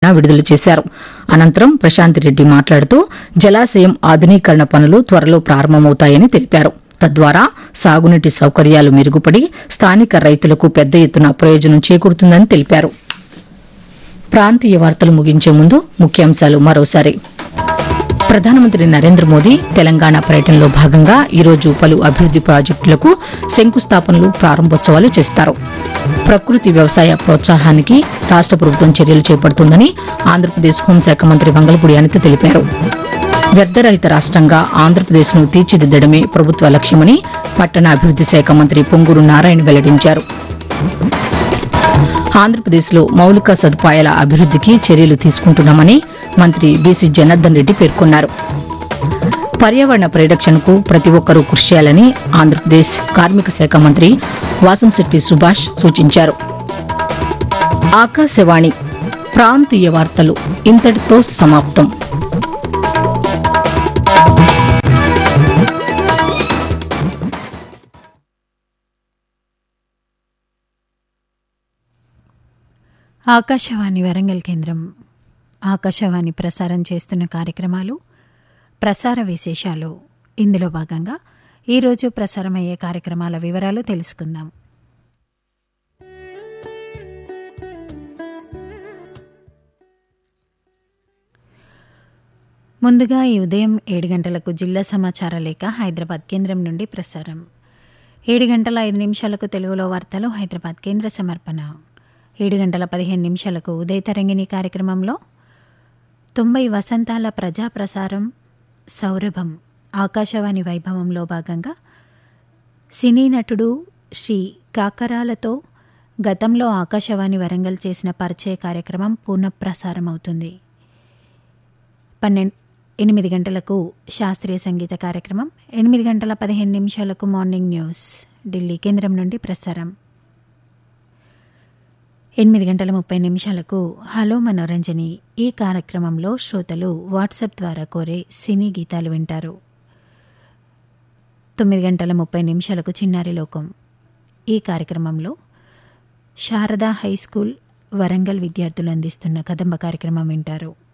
విడుదల చేశారు అనంతరం ప్రశాంత్ రెడ్డి మాట్లాడుతూ జలాశయం ఆధునీకరణ పనులు త్వరలో ప్రారంభమవుతాయని తెలిపారు తద్వారా సాగునీటి సౌకర్యాలు మెరుగుపడి స్థానిక రైతులకు పెద్ద ఎత్తున ప్రయోజనం చేకూరుతుందని తెలిపారు ప్రాంతీయ వార్తలు ముగించే ముందు ముఖ్యాంశాలు మరోసారి ప్రధానమంత్రి నరేంద్ర మోదీ తెలంగాణ పర్యటనలో భాగంగా ఈరోజు పలు అభివృద్ది ప్రాజెక్టులకు శంకుస్థాపనలు ప్రారంభోత్సవాలు చేస్తారు ప్రకృతి వ్యవసాయ ప్రోత్సాహానికి రాష్ట ప్రభుత్వం చర్యలు చేపడుతుందని ఆంధ్రప్రదేశ్ హోంశాఖ మంత్రి వంగలపూడి అనిత తెలిపారు వ్యర్థరహిత రాష్ట్రంగా ఆంధ్రప్రదేశ్ను తీర్చిదిద్దడమే ప్రభుత్వ లక్ష్యమని పట్టణ అభివృద్ది శాఖ మంత్రి పొంగూరు నారాయణ వెల్లడించారు ఆంధ్రప్రదేశ్లో మౌలిక సదుపాయాల అభివృద్దికి చర్యలు తీసుకుంటున్నామని మంత్రి బీసీ జనార్దన్ రెడ్డి పేర్కొన్నారు పర్యావరణ పరిరక్షణకు ప్రతి ఒక్కరూ కృషి చేయాలని ఆంధ్రప్రదేశ్ కార్మిక శాఖ మంత్రి వాసంశెట్టి సుభాష్ సూచించారు ఆకాశవాణి ప్రాంతీయ వార్తలు ఇంతటితో సమాప్తం ఆకాశవాణి వరంగల్ కేంద్రం ఆకాశవాణి ప్రసారం చేస్తున్న కార్యక్రమాలు ప్రసార విశేషాలు ఇందులో భాగంగా ఈరోజు ప్రసారమయ్యే కార్యక్రమాల వివరాలు తెలుసుకుందాం ముందుగా ఈ ఉదయం ఏడు గంటలకు జిల్లా సమాచార లేఖ హైదరాబాద్ కేంద్రం నుండి ప్రసారం ఏడు గంటల ఐదు నిమిషాలకు తెలుగులో వార్తలు హైదరాబాద్ కేంద్ర సమర్పణ ఏడు గంటల పదిహేను నిమిషాలకు ఉదయ తరంగిణి కార్యక్రమంలో తొంభై వసంతాల ప్రజా ప్రసారం సౌరభం ఆకాశవాణి వైభవంలో భాగంగా సినీ నటుడు శ్రీ కాకరాలతో గతంలో ఆకాశవాణి వరంగల్ చేసిన పరిచయ కార్యక్రమం పునఃప్రసారం అవుతుంది పన్నెండు ఎనిమిది గంటలకు శాస్త్రీయ సంగీత కార్యక్రమం ఎనిమిది గంటల పదిహేను నిమిషాలకు మార్నింగ్ న్యూస్ ఢిల్లీ కేంద్రం నుండి ప్రసారం ఎనిమిది గంటల ముప్పై నిమిషాలకు హలో మనోరంజని ఈ కార్యక్రమంలో శ్రోతలు వాట్సాప్ ద్వారా కోరే సినీ గీతాలు వింటారు తొమ్మిది గంటల ముప్పై నిమిషాలకు చిన్నారి లోకం ఈ కార్యక్రమంలో శారదా హై స్కూల్ వరంగల్ విద్యార్థులు అందిస్తున్న కదంబ కార్యక్రమం వింటారు